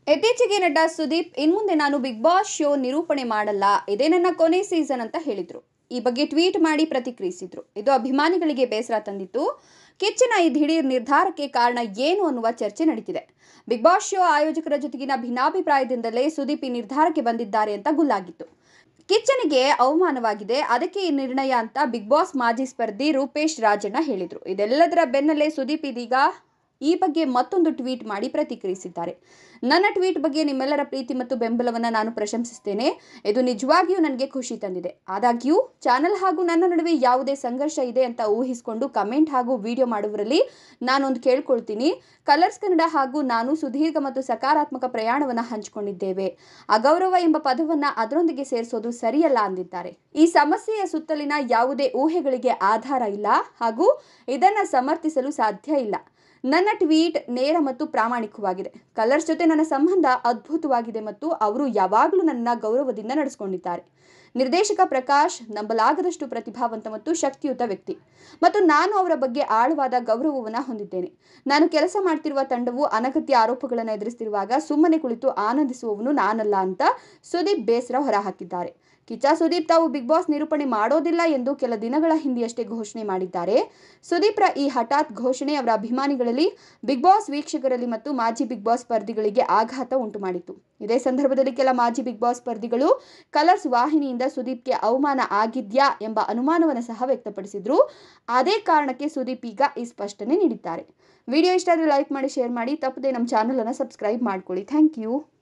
ಇತ್ತೀಚೆಗೆ ನಟ ಸುದೀಪ್ ಇನ್ಮುಂದೆ ನಾನು ಬಿಗ್ ಬಾಸ್ ಶೋ ನಿರೂಪಣೆ ಮಾಡಲ್ಲ ಇದೇ ನನ್ನ ಕೊನೆ ಸೀಸನ್ ಅಂತ ಹೇಳಿದ್ರು ಈ ಬಗ್ಗೆ ಟ್ವೀಟ್ ಮಾಡಿ ಪ್ರತಿಕ್ರಿಯಿಸಿದ್ರು ಇದು ಅಭಿಮಾನಿಗಳಿಗೆ ಬೇಸರ ತಂದಿತ್ತು ಕಿಚ್ಚನ ಈ ದಿಢೀರ್ ನಿರ್ಧಾರಕ್ಕೆ ಕಾರಣ ಏನು ಅನ್ನುವ ಚರ್ಚೆ ನಡೀತಿದೆ ಬಿಗ್ ಬಾಸ್ ಶೋ ಆಯೋಜಕರ ಜೊತೆಗಿನ ಭಿನ್ನಾಭಿಪ್ರಾಯದಿಂದಲೇ ಸುದೀಪ್ ಈ ನಿರ್ಧಾರಕ್ಕೆ ಬಂದಿದ್ದಾರೆ ಅಂತ ಗುಲ್ಲಾಗಿತ್ತು ಕಿಚ್ಚನಿಗೆ ಅವಮಾನವಾಗಿದೆ ಅದಕ್ಕೆ ಈ ನಿರ್ಣಯ ಅಂತ ಬಿಗ್ ಬಾಸ್ ಮಾಜಿ ಸ್ಪರ್ಧಿ ರೂಪೇಶ್ ರಾಜಣ್ಣ ಹೇಳಿದರು ಇದೆಲ್ಲದರ ಬೆನ್ನಲ್ಲೇ ಸುದೀಪ್ ಇದೀಗ ಈ ಬಗ್ಗೆ ಮತ್ತೊಂದು ಟ್ವೀಟ್ ಮಾಡಿ ಪ್ರತಿಕ್ರಿಯಿಸಿದ್ದಾರೆ ನನ್ನ ಟ್ವೀಟ್ ಬಗ್ಗೆ ನಿಮ್ಮೆಲ್ಲರ ಪ್ರೀತಿ ಮತ್ತು ಬೆಂಬಲವನ್ನು ನಾನು ಪ್ರಶಂಸಿಸ್ತೇನೆ ಇದು ನಿಜವಾಗಿಯೂ ನನಗೆ ಖುಷಿ ತಂದಿದೆ ಆದಾಗ್ಯೂ ಚಾನಲ್ ಹಾಗೂ ನನ್ನ ನಡುವೆ ಯಾವುದೇ ಸಂಘರ್ಷ ಇದೆ ಅಂತ ಊಹಿಸಿಕೊಂಡು ಕಮೆಂಟ್ ಹಾಗೂ ವಿಡಿಯೋ ಮಾಡುವರಲ್ಲಿ ನಾನೊಂದು ಕೇಳ್ಕೊಳ್ತೀನಿ ಕಲರ್ಸ್ ಕನ್ನಡ ಹಾಗೂ ನಾನು ಸುದೀರ್ಘ ಮತ್ತು ಸಕಾರಾತ್ಮಕ ಪ್ರಯಾಣವನ್ನು ಹಂಚಿಕೊಂಡಿದ್ದೇವೆ ಅಗೌರವ ಎಂಬ ಪದವನ್ನು ಅದರೊಂದಿಗೆ ಸೇರಿಸೋದು ಸರಿಯಲ್ಲ ಅಂದಿದ್ದಾರೆ ಈ ಸಮಸ್ಯೆಯ ಸುತ್ತಲಿನ ಯಾವುದೇ ಊಹೆಗಳಿಗೆ ಆಧಾರ ಇಲ್ಲ ಹಾಗೂ ಇದನ್ನು ಸಮರ್ಥಿಸಲು ಸಾಧ್ಯ ಇಲ್ಲ ನನ್ನ ಟ್ವೀಟ್ ನೇರ ಮತ್ತು ಪ್ರಾಮಾಣಿಕವಾಗಿದೆ ಕಲರ್ಸ್ ಜೊತೆ ನನ್ನ ಸಂಬಂಧ ಅದ್ಭುತವಾಗಿದೆ ಮತ್ತು ಅವರು ಯಾವಾಗಲೂ ನನ್ನ ಗೌರವದಿಂದ ನಡೆಸ್ಕೊಂಡಿದ್ದಾರೆ ನಿರ್ದೇಶಕ ಪ್ರಕಾಶ್ ನಂಬಲಾಗದಷ್ಟು ಪ್ರತಿಭಾವಂತ ಮತ್ತು ಶಕ್ತಿಯುತ ವ್ಯಕ್ತಿ ಮತ್ತು ನಾನು ಅವರ ಬಗ್ಗೆ ಆಳವಾದ ಗೌರವವನ್ನು ಹೊಂದಿದ್ದೇನೆ ನಾನು ಕೆಲಸ ಮಾಡ್ತಿರುವ ತಂಡವು ಅನಗತ್ಯ ಆರೋಪಗಳನ್ನು ಎದುರಿಸ್ತಿರುವಾಗ ಸುಮ್ಮನೆ ಕುಳಿತು ಆನಂದಿಸುವವನು ನಾನಲ್ಲ ಅಂತ ಸುದೀಪ್ ಬೇಸರ ಹೊರಹಾಕಿದ್ದಾರೆ ಕಿಚ್ಚ ಸುದೀಪ್ ತಾವು ಬಿಗ್ ಬಾಸ್ ನಿರೂಪಣೆ ಮಾಡೋದಿಲ್ಲ ಎಂದು ಕೆಲ ದಿನಗಳ ಹಿಂದೆಯಷ್ಟೇ ಘೋಷಣೆ ಮಾಡಿದ್ದಾರೆ ಸುದೀಪ್ರ ಈ ಹಠಾತ್ ಘೋಷಣೆ ಅವರ ಅಭಿಮಾನಿಗಳಲ್ಲಿ ಬಿಗ್ ಬಾಸ್ ವೀಕ್ಷಕರಲ್ಲಿ ಮತ್ತು ಮಾಜಿ ಬಿಗ್ ಬಾಸ್ ಸ್ಪರ್ಧಿಗಳಿಗೆ ಆಘಾತ ಉಂಟು ಮಾಡಿತು ಇದೇ ಸಂದರ್ಭದಲ್ಲಿ ಕೆಲ ಮಾಜಿ ಬಿಗ್ ಬಾಸ್ ಸ್ಪರ್ಧಿಗಳು ಕಲರ್ಸ್ ವಾಹಿನಿಯಿಂದ ಸುದೀಪ್ಗೆ ಅವಮಾನ ಆಗಿದ್ಯಾ ಎಂಬ ಅನುಮಾನವನ್ನು ಸಹ ವ್ಯಕ್ತಪಡಿಸಿದ್ರು ಅದೇ ಕಾರಣಕ್ಕೆ ಸುದೀಪ್ ಈಗ ಈ ಸ್ಪಷ್ಟನೆ ನೀಡಿದ್ದಾರೆ ವಿಡಿಯೋ ಇಷ್ಟ ಆದರೆ ಲೈಕ್ ಮಾಡಿ ಶೇರ್ ಮಾಡಿ ತಪ್ಪದೆ ನಮ್ಮ ಚಾನಲನ್ನು ಸಬ್ಸ್ಕ್ರೈಬ್ ಮಾಡ್ಕೊಳ್ಳಿ ಥ್ಯಾಂಕ್ ಯು